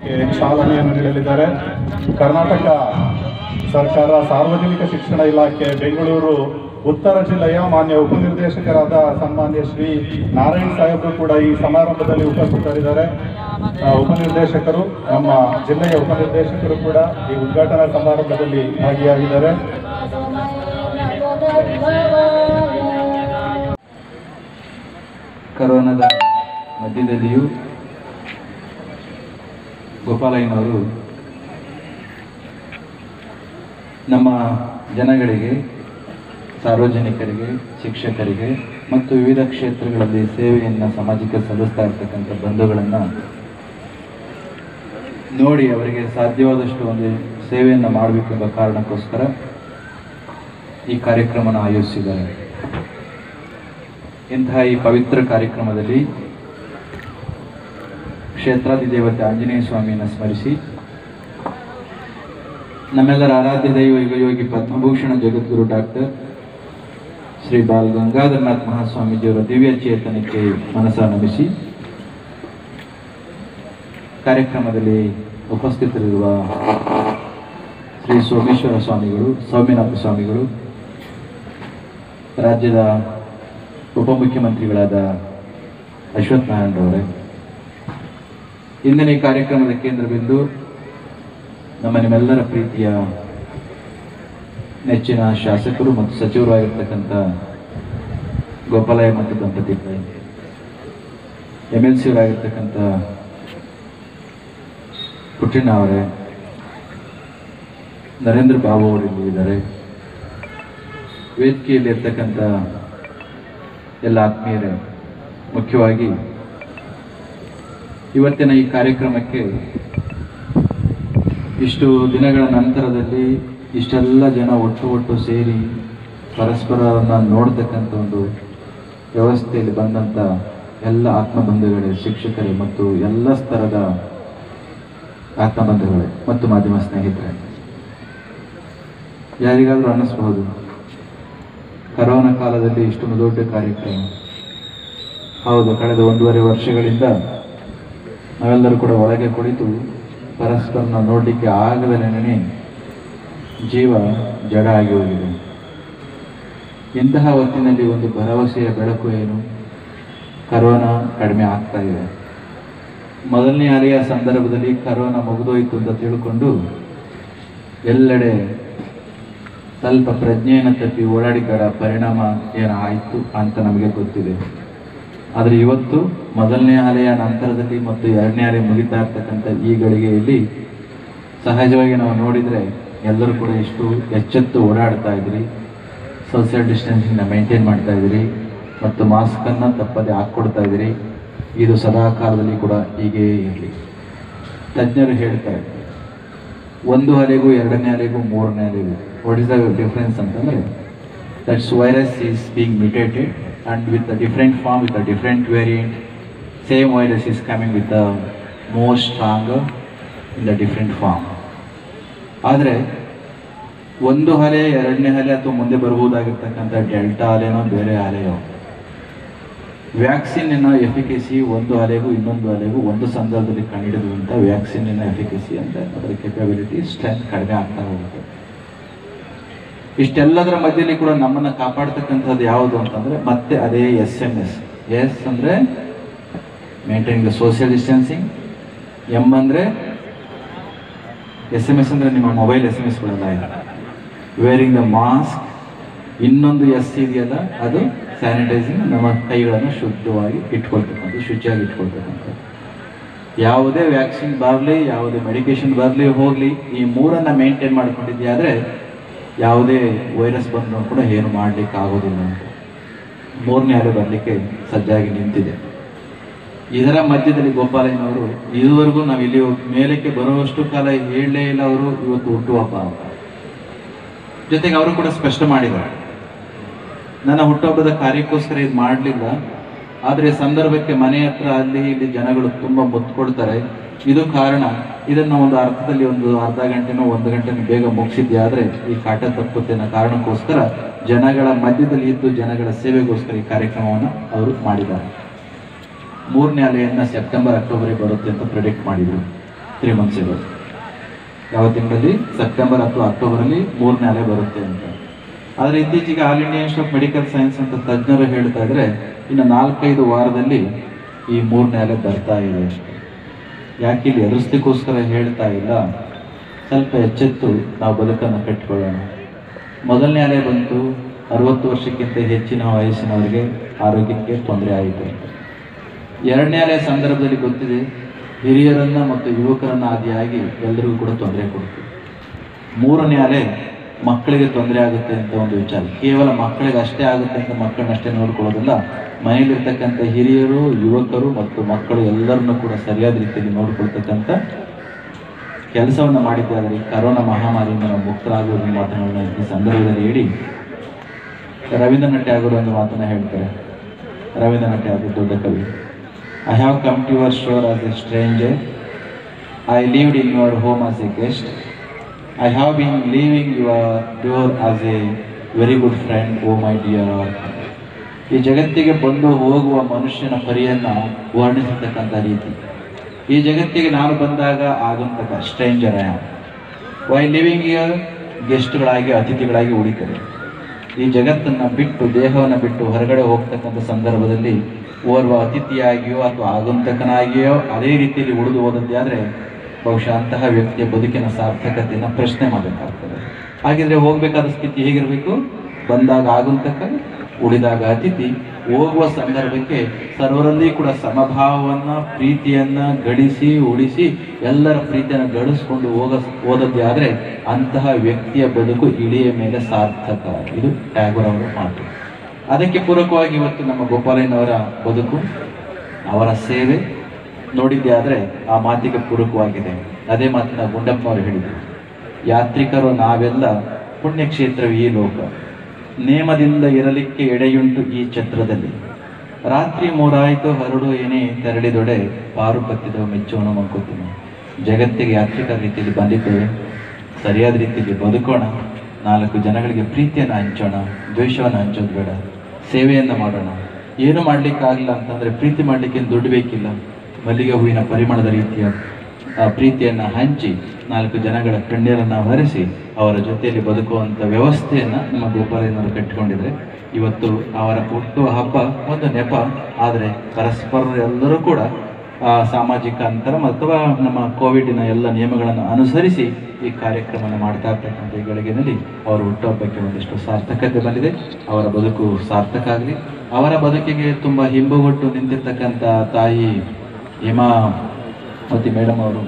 ಚಾಲನೆಯನ್ನು ನೀಡಲಿದ್ದಾರೆ ಕರ್ನಾಟಕ ಸರ್ಕಾರ ಸಾರ್ವಜನಿಕ ಶಿಕ್ಷಣ ಇಲಾಖೆ ಬೆಂಗಳೂರು ಉತ್ತರ ಜಿಲ್ಲೆಯ ಮಾನ್ಯ ಉಪನಿರ್ದೇಶಕರಾದ ಸನ್ಮಾನ್ಯ ಶ್ರೀ ನಾರಾಯಣ್ ಸಾಹೇಬರು ಕೂಡ ಈ ಸಮಾರಂಭದಲ್ಲಿ ಉಪಸ್ಥಿತರಿದ್ದಾರೆ ಆ, ಉಪನಿರ್ದೇಶಕರು ನಮ್ಮ ಜಿಲ್ಲೆಯ ಉಪನಿರ್ದೇಶಕರು ಕೂಡ ಈ ಉದ್ಘಾಟನಾ ಸಮಾರಂಭದಲ್ಲಿ ಭಾಗಿಯಾಗಿದ್ದಾರೆ ಕರೋನಾದ ಮಧ್ಯದಲ್ಲಿಯೂ ಗೋಪಾಲಯ್ಯನವರು ನಮ್ಮ ಜನಗಳಿಗೆ ಸಾರ್ವಜನಿಕರಿಗೆ ಶಿಕ್ಷಕರಿಗೆ ಮತ್ತು ವಿವಿಧ ಕ್ಷೇತ್ರಗಳಲ್ಲಿ ಸೇವೆಯನ್ನು ಸಮಾಜಕ್ಕೆ ಸಲ್ಲಿಸ್ತಾ ಇರ್ತಕ್ಕಂಥ ಬಂಧುಗಳನ್ನು ನೋಡಿ ಅವರಿಗೆ ಸಾಧ್ಯವಾದಷ್ಟು ಒಂದು ಸೇವೆಯನ್ನು ಮಾಡಬೇಕೆಂಬ ಕಾರಣಕ್ಕೋಸ್ಕರ ಈ ಕಾರ್ಯಕ್ರಮನ ಆಯೋಜಿಸಿದ್ದಾರೆ ಇಂತಹ ಈ ಪವಿತ್ರ ಕಾರ್ಯಕ್ರಮದಲ್ಲಿ ಕ್ಷೇತ್ರಾಧಿದೇವತೆ ಆಂಜನೇಯ ಸ್ವಾಮಿಯನ್ನು ಸ್ಮರಿಸಿ ನಮ್ಮೆಲ್ಲರ ಆರಾಧ್ಯ ದೈವ ಯುಗಯೋಗಿ ಪದ್ಮಭೂಷಣ ಜಗದ್ಗುರು ಡಾಕ್ಟರ್ ಶ್ರೀ ಬಾಲ್ ಗಂಗಾಧರನಾಥ್ ಮಹಾಸ್ವಾಮೀಜಿಯವರ ದಿವ್ಯ ಚೇತನಕ್ಕೆ ಮನಸ ನಮಿಸಿ ಕಾರ್ಯಕ್ರಮದಲ್ಲಿ ಉಪಸ್ಥಿತರಿರುವ ಶ್ರೀ ಸೋಮೇಶ್ವರ ಸ್ವಾಮಿಗಳು ಸೌಮ್ಯನಾಥ ಸ್ವಾಮಿಗಳು ರಾಜ್ಯದ ಉಪಮುಖ್ಯಮಂತ್ರಿಗಳಾದ ಅಶ್ವಥ್ ನಾರಾಯಣರವರೇ ಇಂದಿನ ಈ ಕಾರ್ಯಕ್ರಮದ ಕೇಂದ್ರ ಬಿಂದು ನಮ್ಮ ನಿಮ್ಮೆಲ್ಲರ ಪ್ರೀತಿಯ ನೆಚ್ಚಿನ ಶಾಸಕರು ಮತ್ತು ಸಚಿವರು ಆಗಿರ್ತಕ್ಕಂಥ ಗೋಪಾಲಯ್ಯ ಮತ್ತು ದಂಪತಿಗಳು ಎಮ್ ಎಲ್ ಸಿ ಅವರಾಗಿರ್ತಕ್ಕಂಥ ಪುಟ್ಟಿಣ್ಣ ಅವರೇ ನರೇಂದ್ರ ಬಾಬು ಅವರು ಇಲ್ಲಿ ಇದ್ದಾರೆ ವೇದಿಕೆಯಲ್ಲಿ ಇರ್ತಕ್ಕಂಥ ಎಲ್ಲ ಆತ್ಮೀಯರೇ ಮುಖ್ಯವಾಗಿ ಇವತ್ತಿನ ಈ ಕಾರ್ಯಕ್ರಮಕ್ಕೆ ಇಷ್ಟು ದಿನಗಳ ನಂತರದಲ್ಲಿ ಇಷ್ಟೆಲ್ಲ ಜನ ಒಟ್ಟು ಒಟ್ಟು ಸೇರಿ ಪರಸ್ಪರವನ್ನು ನೋಡ್ತಕ್ಕಂಥ ಒಂದು ವ್ಯವಸ್ಥೆಯಲ್ಲಿ ಬಂದಂಥ ಎಲ್ಲ ಆತ್ಮಬಂಧುಗಳೇ ಶಿಕ್ಷಕರೇ ಮತ್ತು ಎಲ್ಲ ಸ್ತರದ ಆತ್ಮಬಂಧುಗಳೇ ಮತ್ತು ಮಾಧ್ಯಮ ಸ್ನೇಹಿತರೆ ಯಾರಿಗಾದರೂ ಅನ್ನಿಸ್ಬಹುದು ಕರೋನಾ ಕಾಲದಲ್ಲಿ ಇಷ್ಟೊಂದು ದೊಡ್ಡ ಕಾರ್ಯಕ್ರಮ ಹೌದು ಕಳೆದ ಒಂದೂವರೆ ವರ್ಷಗಳಿಂದ ನಾವೆಲ್ಲರೂ ಕೂಡ ಒಳಗೆ ಕುಳಿತು ಪರಸ್ಪರನ ನೋಡಲಿಕ್ಕೆ ಆಗದಲೇನೆ ಜೀವ ಜಡ ಆಗಿ ಹೋಗಿದೆ ಇಂತಹ ಹೊತ್ತಿನಲ್ಲಿ ಒಂದು ಭರವಸೆಯ ಬೆಳಕು ಏನು ಕರೋನಾ ಕಡಿಮೆ ಆಗ್ತಾ ಇದೆ ಮೊದಲನೇ ಅಲೆಯ ಸಂದರ್ಭದಲ್ಲಿ ಕರೋನಾ ಮುಗಿದೋಯ್ತು ಅಂತ ತಿಳ್ಕೊಂಡು ಎಲ್ಲೆಡೆ ಸ್ವಲ್ಪ ಪ್ರಜ್ಞೆಯನ್ನು ತಪ್ಪಿ ಓಡಾಡಿದ್ದರ ಪರಿಣಾಮ ಏನಾಯಿತು ಅಂತ ನಮಗೆ ಗೊತ್ತಿದೆ ಆದರೆ ಇವತ್ತು ಮೊದಲನೇ ಅಲೆಯ ನಂತರದಲ್ಲಿ ಮತ್ತು ಎರಡನೇ ಅಲೆ ಮುಗಿತಾ ಇರ್ತಕ್ಕಂಥ ಈ ಗಳಿಗೆಯಲ್ಲಿ ಸಹಜವಾಗಿ ನಾವು ನೋಡಿದರೆ ಎಲ್ಲರೂ ಕೂಡ ಇಷ್ಟು ಎಚ್ಚೆತ್ತು ಓಡಾಡ್ತಾ ಇದ್ರಿ ಸೋಷಿಯಲ್ ಡಿಸ್ಟೆನ್ಸಿಂಗ್ನ ಮೇಂಟೈನ್ ಮಾಡ್ತಾ ಇದ್ದೀರಿ ಮತ್ತು ಮಾಸ್ಕನ್ನು ತಪ್ಪದೆ ಹಾಕ್ಕೊಡ್ತಾ ಇದ್ದೀರಿ ಇದು ಸದಾ ಕಾಲದಲ್ಲಿ ಕೂಡ ಹೀಗೇ ಇರಲಿ ತಜ್ಞರು ಹೇಳ್ತಾರೆ ಒಂದು ಅಲೆಗೂ ಎರಡನೇ ಅಲೆಗೂ ಮೂರನೇ ಅಲೆಗೂ ವಾಟ್ ಇಸ್ ದ ಡಿಫ್ರೆನ್ಸ್ ಅಂತಂದರೆ that's virus is being mutated and with a different form with a different variant same virus is coming with a more stronger in the different form ಆದರೆ ಒಂದು ಅಲೆ ಎರಡನೇ ಅಲೆ ಅಥವಾ ಮುಂದೆ ಬರಬಹುದಾಗಿರ್ತಕ್ಕಂಥ ಡೆಲ್ಟಾ ಅಲೆನೋ ಬೇರೆ ಅಲೆಯೋ ವ್ಯಾಕ್ಸಿನ್ನ efficacy ಒಂದು ಅಲೆಗೂ ಇನ್ನೊಂದು ಅಲೆಗೂ ಒಂದು ಸಂದರ್ಭದಲ್ಲಿ ಕಂಡುಹಿಡಿದಂಥ ವ್ಯಾಕ್ಸಿನ್ನ ಎಫಿಕಸಿ ಅಂತ ಅದರ ಕೆಪಬಿಲಿಟಿ ಸ್ಟ್ರೆಂತ್ ಕಡಿಮೆ ಆಗ್ತಾ ಹೋಗುತ್ತೆ ಇಷ್ಟೆಲ್ಲದರ ಮಧ್ಯದಲ್ಲಿ ಕೂಡ ನಮ್ಮನ್ನು ಕಾಪಾಡ್ತಕ್ಕಂಥದ್ದು ಯಾವುದು ಅಂತಂದರೆ ಮತ್ತೆ ಅದೇ ಎಸ್ ಎಮ್ ಎಸ್ ಎಸ್ ಅಂದರೆ maintaining the social distancing M ಅಂದರೆ ಎಸ್ ಎಮ್ ಎಸ್ ಅಂದರೆ ನಿಮ್ಮ ಮೊಬೈಲ್ ಎಸ್ ಎಮ್ ಎಸ್ಗಳೆಲ್ಲ ಇದೆ ವೇರಿಂಗ್ ದ ಮಾಸ್ಕ್ ಇನ್ನೊಂದು ಎಸ್ ಇದೆಯಲ್ಲ ಅದು ಸ್ಯಾನಿಟೈಸಿಂಗ್ ನಮ್ಮ ಕೈಗಳನ್ನು ಶುದ್ಧವಾಗಿ ಇಟ್ಕೊಳ್ತಕ್ಕಂಥ ಶುಚಿಯಾಗಿ ಇಟ್ಕೊಳ್ತಕ್ಕಂಥದ್ದು ಯಾವುದೇ ವ್ಯಾಕ್ಸಿನ್ ಬರಲಿ ಯಾವುದೇ ಮೆಡಿಕೇಶನ್ ಬರಲಿ ಹೋಗಲಿ ಈ ಮೂರನ್ನು ಮೇಂಟೈನ್ ಮಾಡ್ಕೊಂಡಿದ್ಯಾದರೆ ಯಾವುದೇ ವೈರಸ್ ಬಂದರೂ ಕೂಡ ಏನು ಮಾಡಲಿಕ್ಕೆ ಆಗೋದಿಲ್ಲ ಅಂತ ಮೂರನೇ ಅಲೆ ಬರಲಿಕ್ಕೆ ಸಜ್ಜಾಗಿ ನಿಂತಿದೆ ಇದರ ಮಧ್ಯದಲ್ಲಿ ಗೋಪಾಲಯ್ಯನವರು ಇದುವರೆಗೂ ನಾವು ಇಲ್ಲಿ ಮೇಲಕ್ಕೆ ಬರುವಷ್ಟು ಕಾಲ ಹೇಳಲೇ ಇಲ್ಲ ಅವರು ಇವತ್ತು ಹುಟ್ಟುಹಬ್ಬ ಅಂತ ಜೊತೆಗೆ ಅವರು ಕೂಡ ಸ್ಪಷ್ಟ ಮಾಡಿದ್ದಾರೆ ನನ್ನ ಹುಟ್ಟುಹಬ್ಬದ ಕಾರ್ಯಕ್ಕೋಸ್ಕರ ಇದು ಮಾಡಲಿಲ್ಲ ಆದರೆ ಸಂದರ್ಭಕ್ಕೆ ಮನೆ ಹತ್ರ ಅಲ್ಲಿ ಇಲ್ಲಿ ಜನಗಳು ತುಂಬ ಮುತ್ತು ಕೊಡ್ತಾರೆ ಇದು ಕಾರಣ ಇದನ್ನು ಒಂದು ಅರ್ಥದಲ್ಲಿ ಒಂದು ಅರ್ಧ ಗಂಟೆನೋ ಒಂದು ಗಂಟೆನೋ ಬೇಗ ಮುಗಿಸಿದ್ದೆ ಆದರೆ ಈ ಕಾಟ ತಪ್ಪುತ್ತೆ ಅನ್ನೋ ಕಾರಣಕ್ಕೋಸ್ಕರ ಜನಗಳ ಮಧ್ಯದಲ್ಲಿ ಇದ್ದು ಜನಗಳ ಸೇವೆಗೋಸ್ಕರ ಈ ಕಾರ್ಯಕ್ರಮವನ್ನು ಅವರು ಮಾಡಿದ್ದಾರೆ ಮೂರನೇ ಅಲೆಯನ್ನು ಸೆಪ್ಟೆಂಬರ್ ಅಕ್ಟೋಬರಿಗೆ ಬರುತ್ತೆ ಅಂತ ಪ್ರಿಡಿಕ್ಟ್ ಮಾಡಿದರು ತ್ರೀ ಮಂತ್ಸ್ ಇರೋ ಯಾವ ತಿಂಗಳಲ್ಲಿ ಸೆಪ್ಟೆಂಬರ್ ಅಥವಾ ಅಕ್ಟೋಬರಲ್ಲಿ ಮೂರನೇ ಅಲೆ ಬರುತ್ತೆ ಅಂತ ಆದರೆ ಇತ್ತೀಚೆಗೆ All India Institute of Medical Science ಅಂತ ತಜ್ಞರು ಹೇಳ್ತಾ ಇದ್ರೆ ಇನ್ನು ನಾಲ್ಕೈದು ವಾರದಲ್ಲಿ ಈ ಮೂರನೇ ಅಲೆ ಬರ್ತಾ ಇದೆ ಯಾಕೆ ಇಲ್ಲಿ ಎದುರಿಸ್ಲಿಕ್ಕೋಸ್ಕರ ಹೇಳ್ತಾ ಇಲ್ಲ ಸ್ವಲ್ಪ ಎಚ್ಚೆತ್ತು ನಾವು ಬದುಕನ್ನು ಕಟ್ಟಿಕೊಳ್ಳೋಣ ಮೊದಲನೇ ಅಲೆ ಬಂತು ಅರವತ್ತು ವರ್ಷಕ್ಕಿಂತ ಹೆಚ್ಚಿನ ವಯಸ್ಸಿನವರಿಗೆ ಆರೋಗ್ಯಕ್ಕೆ ತೊಂದರೆ ಆಯಿತು ಎರಡನೇ ಅಲೆ ಸಂದರ್ಭದಲ್ಲಿ ಗೊತ್ತಿದೆ ಹಿರಿಯರನ್ನ ಮತ್ತು ಯುವಕರನ್ನ ಆದಿಯಾಗಿ ಎಲ್ಲರಿಗೂ ಕೂಡ ತೊಂದರೆ ಕೊಡ್ತು ಮೂರನೇ ಅಲೆ ಮಕ್ಕಳಿಗೆ ತೊಂದರೆ ಆಗುತ್ತೆ ಅಂತ ಒಂದು ವಿಚಾರ ಕೇವಲ ಮಕ್ಕಳಿಗೆ ಅಷ್ಟೇ ಆಗುತ್ತೆ ಅಂತ ಮಕ್ಕಳನ್ನ ಅಷ್ಟೇ ನೋಡ್ಕೊಳ್ಳೋದಿಲ್ಲ ಮನೆಯಲ್ಲಿರ್ತಕ್ಕಂಥ ಹಿರಿಯರು ಯುವಕರು ಮತ್ತು ಮಕ್ಕಳು ಎಲ್ಲರನ್ನೂ ಕೂಡ ಸರಿಯಾದ ರೀತಿಯಲ್ಲಿ ನೋಡ್ಕೊಳ್ತಕ್ಕಂಥ ಕೆಲಸವನ್ನು ಮಾಡಿದ್ದಾದರೆ ಕರೋನಾ ಮಹಾಮಾರಿಯಿಂದ ನಾವು ಮುಕ್ತರಾಗುವುದನ್ನು ಮಾತನಾಡೋಣ ಈ ಸಂದರ್ಭದಲ್ಲಿ ಹೇಳಿ ರವೀಂದ್ರನಾಥ್ ಟ್ಯಾಗೋರ್ ಒಂದು ಮಾತನ್ನು ಹೇಳ್ತಾರೆ ರವೀಂದ್ರನಾಥ್ ಟ್ಯಾಗೋರ್ ದೊಡ್ಡ ಕವಿ I have come to your shore as a stranger I lived in your home as a guest I have been leaving your door as a very good friend O my dear ಈ ಜಗತ್ತಿಗೆ ಬಂದು ಹೋಗುವ ಮನುಷ್ಯನ ಪರಿಯನ್ನು ವರ್ಣಿಸತಕ್ಕಂಥ ರೀತಿ ಈ ಜಗತ್ತಿಗೆ ನಾನು ಬಂದಾಗ ಆಗುಂತಕ ಸ್ಟ್ರೇಂಜರ್ ವೈ ಲಿವಿಂಗ್ ಇಯರ್ ಗೆಸ್ಟ್ಗಳಾಗಿ ಅತಿಥಿಗಳಾಗಿ ಉಳಿತಾರೆ ಈ ಜಗತ್ತನ್ನು ಬಿಟ್ಟು ದೇಹವನ್ನು ಬಿಟ್ಟು ಹೊರಗಡೆ ಹೋಗ್ತಕ್ಕಂಥ ಸಂದರ್ಭದಲ್ಲಿ ಓರ್ವ ಅತಿಥಿಯಾಗಿಯೋ ಅಥವಾ ಆಗಂತಕನಾಗಿಯೋ ಅದೇ ರೀತಿಯಲ್ಲಿ ಉಳಿದು ಹೋದದ್ದೇ ಆದರೆ ಬಹುಶಃ ಅಂತಹ ವ್ಯಕ್ತಿಯ ಬದುಕಿನ ಸಾರ್ಥಕತೆಯನ್ನು ಪ್ರಶ್ನೆ ಮಾಡಬೇಕಾಗ್ತದೆ ಹಾಗಿದ್ರೆ ಹೋಗಬೇಕಾದ ಸ್ಥಿತಿ ಹೇಗಿರಬೇಕು ಬಂದಾಗ ಆಗಂತಕ ಉಳಿದಾಗ ಅತಿಥಿ ಹೋಗುವ ಸಂದರ್ಭಕ್ಕೆ ಸರ್ವರಲ್ಲಿ ಕೂಡ ಸಮಭಾವವನ್ನು ಪ್ರೀತಿಯನ್ನ ಗಳಿಸಿ ಉಳಿಸಿ ಎಲ್ಲರ ಪ್ರೀತಿಯನ್ನು ಗಳಿಸ್ಕೊಂಡು ಹೋಗ ಹೋದದ್ದೇ ಆದರೆ ಅಂತಹ ವ್ಯಕ್ತಿಯ ಬದುಕು ಇಳಿಯ ಮೇಲೆ ಸಾರ್ಥಕ ಇದು ಟ್ಯಾಗೋರ್ ಅವರ ಮಾತು ಅದಕ್ಕೆ ಪೂರಕವಾಗಿ ಇವತ್ತು ನಮ್ಮ ಗೋಪಾಲಯ್ಯನವರ ಬದುಕು ಅವರ ಸೇವೆ ನೋಡಿದ್ದೇ ಆದರೆ ಆ ಮಾತಿಗೆ ಪೂರಕವಾಗಿದೆ ಅದೇ ಮಾತಿನ ಗುಂಡಪ್ಪನವರು ಹೇಳಿದರು ಯಾತ್ರಿಕರು ನಾವೆಲ್ಲ ಪುಣ್ಯಕ್ಷೇತ್ರವು ಈ ಲೋಕ ನೇಮದಿಂದ ಇರಲಿಕ್ಕೆ ಎಡೆಯುಂಟು ಈ ಛತ್ರದಲ್ಲಿ ರಾತ್ರಿ ಮೂರಾಯಿತು ಹರಡು ಏನೇ ತೆರಳಿದೊಡೆ ಪಾರು ಕತ್ತಿದವು ಮೆಚ್ಚೋಣ ಮಂಕೋತೀನಿ ಜಗತ್ತಿಗೆ ಯಾತ್ರಿಕರ ರೀತಿಯಲ್ಲಿ ಬಂದಿದ್ದೇವೆ ಸರಿಯಾದ ರೀತಿಯಲ್ಲಿ ಬದುಕೋಣ ನಾಲ್ಕು ಜನಗಳಿಗೆ ಪ್ರೀತಿಯನ್ನು ಹಂಚೋಣ ದ್ವೇಷವನ್ನು ಹಂಚೋದು ಬೇಡ ಸೇವೆಯನ್ನು ಮಾಡೋಣ ಏನು ಮಾಡಲಿಕ್ಕಾಗಲ್ಲ ಅಂತಂದರೆ ಪ್ರೀತಿ ಮಾಡಲಿಕ್ಕೆ ದುಡ್ಡು ಬೇಕಿಲ್ಲ ಮಲ್ಲಿಗೆ ಹೂವಿನ ಪರಿಮಳದ ರೀತಿಯ ಆ ಪ್ರೀತಿಯನ್ನು ಹಂಚಿ ನಾಲ್ಕು ಜನಗಳ ಕಣ್ಣೀರನ್ನು ಹರಿಸಿ ಅವರ ಜೊತೆಯಲ್ಲಿ ಬದುಕುವಂಥ ವ್ಯವಸ್ಥೆಯನ್ನು ನಮ್ಮ ಗೋಪಾಲಯ್ಯನವರು ಕಟ್ಟಿಕೊಂಡಿದ್ದಾರೆ ಇವತ್ತು ಅವರ ಹುಟ್ಟು ಹಬ್ಬ ಒಂದು ನೆಪ ಆದರೆ ಪರಸ್ಪರ ಎಲ್ಲರೂ ಕೂಡ ಆ, ಸಾಮಾಜಿಕ ಅಂತರ ಅಥವಾ ನಮ್ಮ ಕೋವಿಡಿನ ಎಲ್ಲ ನಿಯಮಗಳನ್ನು ಅನುಸರಿಸಿ ಈ ಕಾರ್ಯಕ್ರಮವನ್ನು ಮಾಡ್ತಾ ಇರ್ತಕ್ಕಂಥ ಈ ಗಳಿಗೆನಲ್ಲಿ ಅವರ ಹುಟ್ಟುಹಬ್ಬಕ್ಕೆ ಒಂದಿಷ್ಟು ಸಾರ್ಥಕತೆ ಬಂದಿದೆ ಅವರ ಬದುಕು ಸಾರ್ಥಕ ಆಗಲಿ ಅವರ ಬದುಕಿಗೆ ತುಂಬ ಹಿಂಬುಗೊಟ್ಟು ನಿಂತಿರ್ತಕ್ಕಂಥ ತಾಯಿ ಹೇಮಾ ಮತಿ ಮೇಡಮ್ ಅವರು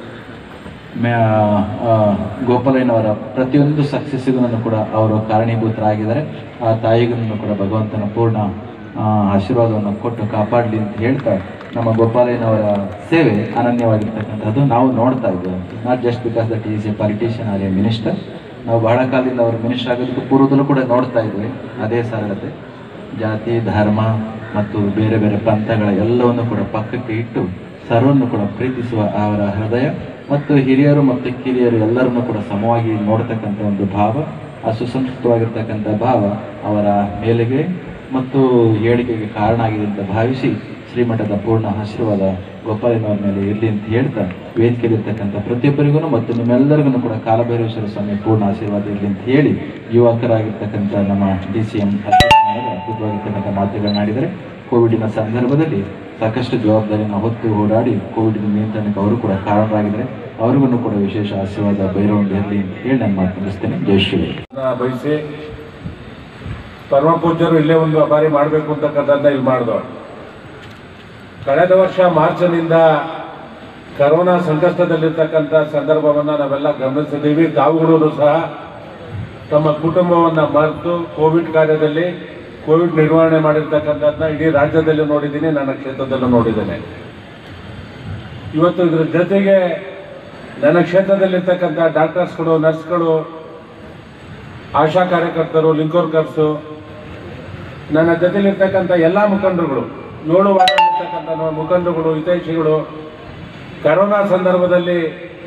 ಮೇ ಆ, ಗೋಪಾಲಯ್ಯನವರ ಪ್ರತಿಯೊಂದು ಸಕ್ಸಸ್ಸಿಗೂ ಕೂಡ ಅವರು ಕಾರಣೀಭೂತರಾಗಿದ್ದಾರೆ ಆ ತಾಯಿಗೂ ಕೂಡ ಭಗವಂತನ ಪೂರ್ಣ ಆ, ಆಶೀರ್ವಾದವನ್ನು ಕೊಟ್ಟು ಕಾಪಾಡಲಿ ಅಂತ ಹೇಳ್ತಾ ನಮ್ಮ ಗೋಪಾಲಯ್ಯನವರ ಸೇವೆ ಅನನ್ಯವಾಗಿರ್ತಕ್ಕಂಥದ್ದು ನಾವು ನೋಡ್ತಾ ಇದ್ದೇವೆ not just because that is a politician or a minister ನಾವು ಬಹಳ ಕಾಲದಿಂದ ಅವರು ಮಿನಿಸ್ಟರ್ ಆಗೋದಕ್ಕೂ ಪೂರ್ವದಲ್ಲೂ ಕೂಡ ನೋಡ್ತಾ ಇದ್ವಿ ಅದೇ ಸರಳತೆ ಜಾತಿ ಧರ್ಮ ಮತ್ತು ಬೇರೆ ಬೇರೆ ಪಂಥಗಳ ಎಲ್ಲವನ್ನು ಕೂಡ ಪಕ್ಕಕ್ಕೆ ಇಟ್ಟು ಸರ್ವನ್ನು ಕೂಡ ಪ್ರೀತಿಸುವ ಅವರ ಹೃದಯ ಮತ್ತು ಹಿರಿಯರು ಮತ್ತು ಕಿರಿಯರು ಎಲ್ಲರನ್ನು ಕೂಡ ಸಮವಾಗಿ ನೋಡ್ತಕ್ಕಂಥ ಒಂದು ಭಾವ ಆ ಸುಸಂಸ್ಕೃತವಾಗಿರ್ತಕ್ಕಂಥ ಭಾವ ಅವರ ಮೇಲೆಗೆ ಮತ್ತು ಏಳಿಗೆಗೆ ಕಾರಣ ಆಗಿದೆ ಅಂತ ಭಾವಿಸಿ ಶ್ರೀಮಠದ ಪೂರ್ಣ ಆಶೀರ್ವಾದ ಗೋಪಾಲನವರ ಮೇಲೆ ಇರಲಿ ಅಂತ ಹೇಳ್ತಾ ವೇದಿಕೆಯಲ್ಲಿರ್ತಕ್ಕಂಥ ಪ್ರತಿಯೊಬ್ಬರಿಗೂ ಮತ್ತು ನಿಮ್ಮೆಲ್ಲರಿಗೂ ಕೂಡ ಕಾಲಭೈರೇಶ್ವರ ಸ್ವಾಮಿ ಪೂರ್ಣ ಆಶೀರ್ವಾದ ಇರಲಿ ಅಂತ ಹೇಳಿ ಯುವಕರಾಗಿರ್ತಕ್ಕಂಥ ನಮ್ಮ ಡಿ ಸಿ ಎಂ ಅದ್ಭುತವಾಗಿರ್ತಕ್ಕಂಥ ಮಾತುಗಳನ್ನಾಡಿದರೆ ಕೋವಿಡಿನ ಸಂದರ್ಭದಲ್ಲಿ ಸಾಕಷ್ಟು ಜವಾಬ್ದಾರಿಯನ್ನು ಹೊತ್ತು ಓಡಾಡಿ ಕೋವಿಡ್ ನಿಯಂತ್ರಣಕ್ಕೆ ಅವರು ಕೂಡ ಕಾರಣರಾಗಿದ್ದಾರೆ ಅವ್ರಿಗೂ ಕೂಡ ವಿಶೇಷ ಆಶೀರ್ವಾದ ಭೈರವಂತ ಇರಲಿ ಅಂತ ಹೇಳಿ ನಾನು ಮಾತು ಮುಗಿಸ್ತೇನೆ ಜೈ ಶ್ರೀ ಬಯಸಿ ಪರಮ ಪೂಜ್ಯರು ಇಲ್ಲೇ ಒಂದು ಬಾರಿ ಮಾಡಬೇಕು ಅಂತಕ್ಕಂಥದ್ದನ್ನ ಇಲ್ಲಿ ಮಾಡಿದೋ ಕಳೆದ ವರ್ಷ ಮಾರ್ಚ್ನಿಂದ ಕರೋನಾ ಸಂಕಷ್ಟದಲ್ಲಿರ್ತಕ್ಕಂಥ ಸಂದರ್ಭವನ್ನು ನಾವೆಲ್ಲ ಗಮನಿಸಿದ್ದೀವಿ ತಾವುಗಳು ಸಹ ತಮ್ಮ ಕುಟುಂಬವನ್ನು ಮರೆತು ಕೋವಿಡ್ ಕಾರ್ಯದಲ್ಲಿ ಕೋವಿಡ್ ನಿರ್ವಹಣೆ ಮಾಡಿರ್ತಕ್ಕಂಥದ್ದನ್ನ ಇಡೀ ರಾಜ್ಯದಲ್ಲಿ ನೋಡಿದ್ದೀನಿ ನನ್ನ ಕ್ಷೇತ್ರದಲ್ಲೂ ನೋಡಿದ್ದೇನೆ ಇವತ್ತು ಇದ್ರ ಜೊತೆಗೆ ನನ್ನ ಕ್ಷೇತ್ರದಲ್ಲಿರ್ತಕ್ಕಂಥ ಡಾಕ್ಟರ್ಸ್ಗಳು ನರ್ಸ್ಗಳು ಆಶಾ ಕಾರ್ಯಕರ್ತರು ಲಿಂಕ್ ವರ್ಕರ್ಸು ನನ್ನ ಜೊತೆಲಿರ್ತಕ್ಕಂಥ ಎಲ್ಲ ಮುಖಂಡರುಗಳು ಏಳು ವಾರ್ಡಲ್ಲಿರ್ತಕ್ಕಂಥ ನಮ್ಮ ಮುಖಂಡರುಗಳು ಹಿತೈಷಿಗಳು ಕರೋನಾ ಸಂದರ್ಭದಲ್ಲಿ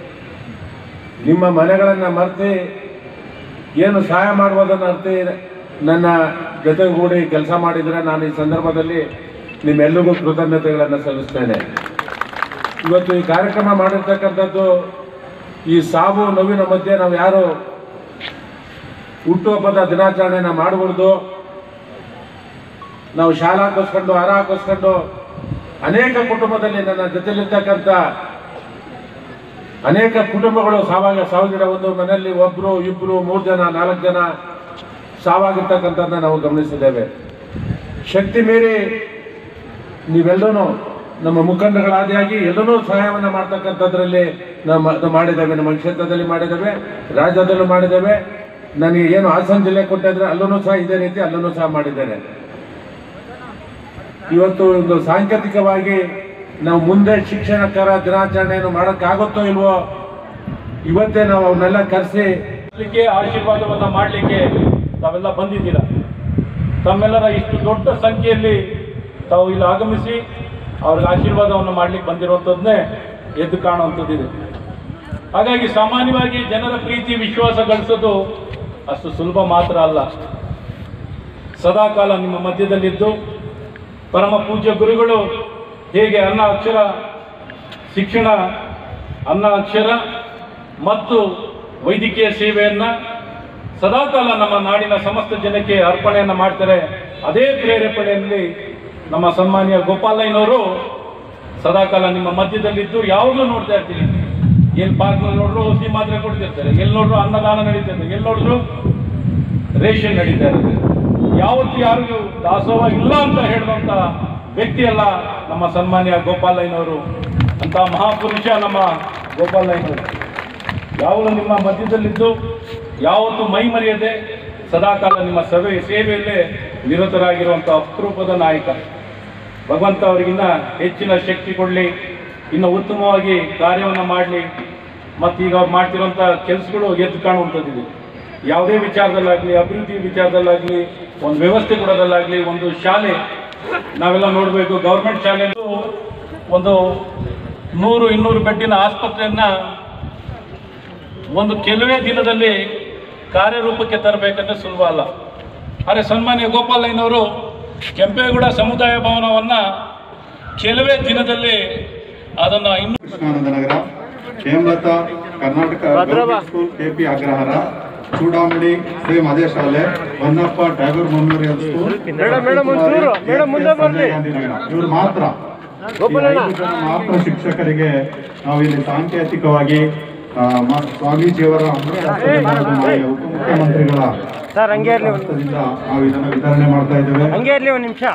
ನಿಮ್ಮ ಮನೆಗಳನ್ನು ಮರೆತು ಏನು ಸಹಾಯ ಮಾಡ್ಬೋದನ್ನು ಅರ್ತಿ ನನ್ನ ಜೊತೆಗೂಡಿ ಕೆಲಸ ಮಾಡಿದರೆ ನಾನು ಈ ಸಂದರ್ಭದಲ್ಲಿ ನಿಮ್ಮೆಲ್ಲರಿಗೂ ಕೃತಜ್ಞತೆಗಳನ್ನು ಸಲ್ಲಿಸ್ತೇನೆ ಇವತ್ತು ಈ ಕಾರ್ಯಕ್ರಮ ಮಾಡಿರ್ತಕ್ಕಂಥದ್ದು ಈ ಸಾವು ನೋವಿನ ಮಧ್ಯೆ ನಾವು ಯಾರು ಹುಟ್ಟುಹಬ್ಬದ ದಿನಾಚರಣೆನ ಮಾಡಬಾರ್ದು ನಾವು ಶಾಲಾ ಹಾಕಿಸ್ಕೊಂಡು ಹಾರ ಹಾಕಿಸ್ಕೊಂಡು ಅನೇಕ ಕುಟುಂಬದಲ್ಲಿ ನನ್ನ ಜೊತೆಲಿರ್ತಕ್ಕಂಥ ಅನೇಕ ಕುಟುಂಬಗಳು ಸಾವಾಗ ಸಾವಿರ ಒಂದು ಮನೆಯಲ್ಲಿ ಒಬ್ರು ಇಬ್ರು ಮೂರು ಜನ ನಾಲ್ಕು ಜನ ಸಾವಾಗಿರ್ತಕ್ಕಂಥದ್ದನ್ನ ನಾವು ಗಮನಿಸಿದ್ದೇವೆ ಶಕ್ತಿ ಮೀರಿ ನೀವೆಲ್ಲರೂ ನಮ್ಮ ಮುಖಂಡಗಳಾದಿಯಾಗಿ ಎಲ್ಲರೂ ಸಹಾಯವನ್ನು ಮಾಡ್ತಕ್ಕಂಥದ್ರಲ್ಲಿ ನಮ್ಮ ಅದು ಮಾಡಿದ್ದೇವೆ ನಮ್ಮ ಕ್ಷೇತ್ರದಲ್ಲಿ ಮಾಡಿದ್ದೇವೆ ರಾಜ್ಯದಲ್ಲೂ ಮಾಡಿದ್ದೇವೆ ನನಗೆ ಏನು ಹಾಸನ ಜಿಲ್ಲೆ ಕೊಟ್ಟಿದ್ರೆ ಅಲ್ಲೂ ಸಹ ಇದೇ ರೀತಿ ಅಲ್ಲೂ ಸಹ ಮಾಡಿದ್ದೇನೆ ಇವತ್ತು ಒಂದು ಸಾಂಕೇತಿಕವಾಗಿ ನಾವು ಮುಂದೆ ಶಿಕ್ಷಣಕರ ದಿನಾಚರಣೆಯನ್ನು ಮಾಡೋಕ್ಕಾಗುತ್ತೋ ಇಲ್ವೋ ಇವತ್ತೇ ನಾವು ಅವನ್ನೆಲ್ಲ ಕರೆಸಿ ಮಾಡಲಿಕ್ಕೆ ಆಶೀರ್ವಾದವನ್ನ ಮಾಡಲಿಕ್ಕೆ ತಾವೆಲ್ಲ ಬಂದಿದ್ದೀರಾ ತಮ್ಮೆಲ್ಲರ ಇಷ್ಟು ದೊಡ್ಡ ಸಂಖ್ಯೆಯಲ್ಲಿ ತಾವು ಇಲ್ಲಿ ಆಗಮಿಸಿ ಅವ್ರಿಗೆ ಆಶೀರ್ವಾದವನ್ನು ಮಾಡಲಿಕ್ಕೆ ಬಂದಿರುವಂಥದ್ದನ್ನೇ ಎದ್ದು ಕಾಣುವಂಥದ್ದಿದೆ ಹಾಗಾಗಿ ಸಾಮಾನ್ಯವಾಗಿ ಜನರ ಪ್ರೀತಿ ವಿಶ್ವಾಸ ಗಳಿಸೋದು ಅಷ್ಟು ಸುಲಭ ಮಾತ್ರ ಅಲ್ಲ ಸದಾಕಾಲ ನಿಮ್ಮ ಮಧ್ಯದಲ್ಲಿದ್ದು ಪರಮ ಪೂಜ್ಯ ಗುರುಗಳು ಹೇಗೆ ಅನ್ನ ಅಕ್ಷರ ಶಿಕ್ಷಣ ಅನ್ನ ಅಕ್ಷರ ಮತ್ತು ವೈದ್ಯಕೀಯ ಸೇವೆಯನ್ನ ಸದಾಕಾಲ ನಮ್ಮ ನಾಡಿನ ಸಮಸ್ತ ಜನಕ್ಕೆ ಅರ್ಪಣೆಯನ್ನು ಮಾಡ್ತಾರೆ ಅದೇ ಪ್ರೇರೇಪಣೆಯಲ್ಲಿ ನಮ್ಮ ಸನ್ಮಾನ್ಯ ಗೋಪಾಲಯ್ಯನವರು ಸದಾಕಾಲ ನಿಮ್ಮ ಮಧ್ಯದಲ್ಲಿದ್ದು ಯಾವಾಗಲೂ ನೋಡ್ತಾ ಇರ್ತೀನಿ ಎಲ್ಲಿ ಪಾರ್ಕ್ನಲ್ಲಿ ನೋಡ್ರು ಔಷಧಿ ಮಾತ್ರೆ ಕೊಡ್ತಿರ್ತಾರೆ ಎಲ್ಲಿ ನೋಡ್ರು ಅನ್ನದಾನ ನಡೀತಿರ್ತದೆ ಎಲ್ಲಿ ನೋಡಿದ್ರು ರೇಷನ್ ನಡೀತಾ ಇರುತ್ತೆ ಯಾವತ್ತು ಯಾರಿಗೂ ದಾಸೋಹ ಇಲ್ಲ ಅಂತ ಹೇಳುವಂತ ವ್ಯಕ್ತಿ ಅಲ್ಲ ನಮ್ಮ ಸನ್ಮಾನ್ಯ ಗೋಪಾಲಯ್ಯನವರು ಅಂತ ಮಹಾಪುರುಷ ನಮ್ಮ ಗೋಪಾಲಯ್ಯನವರು ಯಾವಾಗಲೂ ನಿಮ್ಮ ಮಧ್ಯದಲ್ಲಿದ್ದು ಯಾವತ್ತು ಮೈ ಮರೆಯದೆ ಸದಾಕಾಲ ನಿಮ್ಮ ಸಭೆ ಸೇವೆಯಲ್ಲೇ ನಿರತರಾಗಿರುವಂಥ ಅಪರೂಪದ ನಾಯಕ ಭಗವಂತ ಅವರಿಗಿನ್ನ ಹೆಚ್ಚಿನ ಶಕ್ತಿ ಕೊಡಲಿ ಇನ್ನು ಉತ್ತಮವಾಗಿ ಕಾರ್ಯವನ್ನು ಮಾಡಲಿ ಮತ್ತು ಈಗ ಅವ್ರು ಮಾಡ್ತಿರೋಂಥ ಕೆಲಸಗಳು ಎದ್ದು ಕಾಣುವಂಥದ್ದಿದೆ ಯಾವುದೇ ವಿಚಾರದಲ್ಲಾಗಲಿ ಅಭಿವೃದ್ಧಿ ವಿಚಾರದಲ್ಲಾಗಲಿ ಒಂದು ವ್ಯವಸ್ಥೆ ಕೊಡೋದಲ್ಲಾಗಲಿ ಒಂದು ಶಾಲೆ ನಾವೆಲ್ಲ ನೋಡಬೇಕು ಗೌರ್ಮೆಂಟ್ ಶಾಲೆ ಒಂದು ನೂರು ಇನ್ನೂರು ಬೆಡ್ಡಿನ ಆಸ್ಪತ್ರೆಯನ್ನು ಒಂದು ಕೆಲವೇ ದಿನದಲ್ಲಿ ಕಾರ್ಯರೂಪಕ್ಕೆ ತರಬೇಕಂದ್ರೆ ಸುಲಭ ಅಲ್ಲ ಆದರೆ ಸನ್ಮಾನ್ಯ ಗೋಪಾಲಯ್ಯನವರು ಕೆಂಪೇಗೌಡ ಸಮುದಾಯ ಭವನವನ್ನು ಕೆಲವೇ ದಿನದಲ್ಲಿ ಅದನ್ನು ಇನ್ನೂ Krishnananda Nagar Hemalatha Karnataka government school K P Agrahara Chudamani Shri ಮದೇ ಶಾಲೆ Honnappa Tagore memorial school Sanjay Gandhi Nagar ಇವರು ಮಾತ್ರ ಈ ಐದು ಜನ ಮಾತ್ರ ಶಿಕ್ಷಕರಿಗೆ ನಾವು ಇಲ್ಲಿ ಸಾಂಕೇತಿಕವಾಗಿ ಆ, ಮ- ಸ್ವಾಮೀಜಿಯವರ ಅಮೃತ ಹಸ್ತದಿಂದ ಹಾಗೂ ಮಾನ್ಯ ಉಪಮುಖ್ಯಮಂತ್ರಿಗಳ ಸರ್ ಹಂಗೆ ಇರ್ಲಿ ಒಂದು ಹಸ್ತದಿಂದ ನಾವು ಇದನ್ನು ವಿತರಣೆ ಮಾಡ್ತಾ ಇದ್ದೇವೆ ಹಂಗೆ ಇರ್ಲಿ ಒಂದು ನಿಮಿಷ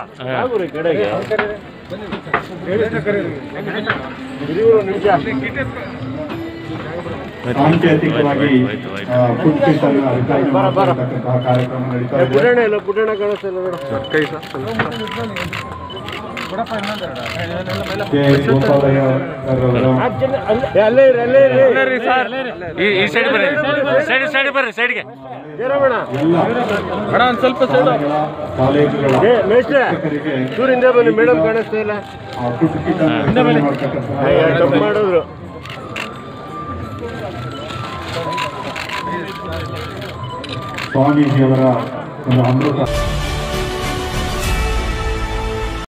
ಸಾಂಕೇತಿಕವಾಗಿ ಆ, ಫುಡ್ ಕಿಟ್ ಅನ್ನ ವಿತರಣೆ ಮಾಡ್ತಕ್ಕಂತಹ ಕಾರ್ಯಕ್ರಮ ನಡೀತಾ ಇದೆ ಪುರಾಣ ಇಲ್ಲ ಪುರಾಣ ಕಾಣಿಸ್ತಿಲ್ಲ ನೋಡು ಕೆ. ಗೋಪಾಲಯ್ಯ ಅವರ ಏ, ಅಲ್ಲೇ ಇರಿ ಅಲ್ಲೇ ಇರಿ ಸರ್ ಈ ಸೈಡ್ ಬರ್ರಿ ಸೈಡ್ ಸೈಡ್ ಬರ್ರಿ ಸೈಡ್ಗೆ ಜಯರಾಮಣ್ಣ ಎಲ್ಲ ಸ್ವಲ್ಪ ಕಾಲೇಜುಗಳ ಏ ಮೇಷ್ಟ್ರೆ ಶಿಕ್ಷಕರಿಗೆ ದೂರಿಂದ ಬನ್ನಿ ಮೇಡಮ್ ಕಾಣಿಸ್ತಾ ಇಲ್ಲ ಆ ಫುಡ್ ಕಿಟ್ ಅನ್ನು ವಿತರಣೆ ಮಾಡ್ತಕ್ಕಂತಹ ಏ, ತಪ್ಪು ಮಾಡಿದ್ರು ಸ್ವಾಮೀಜಿಯವರ ಒಂದು ಅಮೃತ